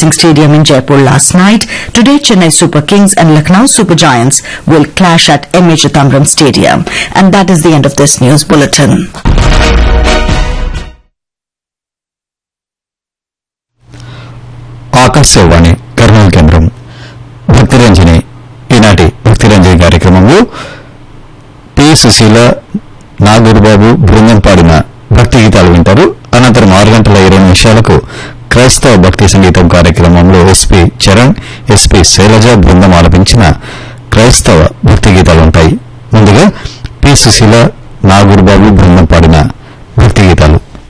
Singh Stadium in Jaipur last night. Today, Chennai Super Kings and Lucknow Super Giants will clash at MA Chitambram Stadium. And that is the end of this news bulletin. Akashvani Kurnool కేంద్రం భక్తిరంజని ఈనాటి భక్తిరంజని కార్యక్రమంలో P Susheela నాగూరుబాబు బృందం పాడిన భక్తి గీతాలు వింటారు అనంతరం ఆరు గంటల ఇరవై నిమిషాలకు క్రైస్తవ భక్తి సంగీతం కార్యక్రమంలో ఎస్పి చరణ్ ఎస్పి శైలజ బృందం ఆలపించిన క్రైస్తవ భక్తి గీతాలు ఉంటాయి ముందుగా పి సుశీల నాగూరుబాబు బృందం పాడిన భక్తి గీతాలు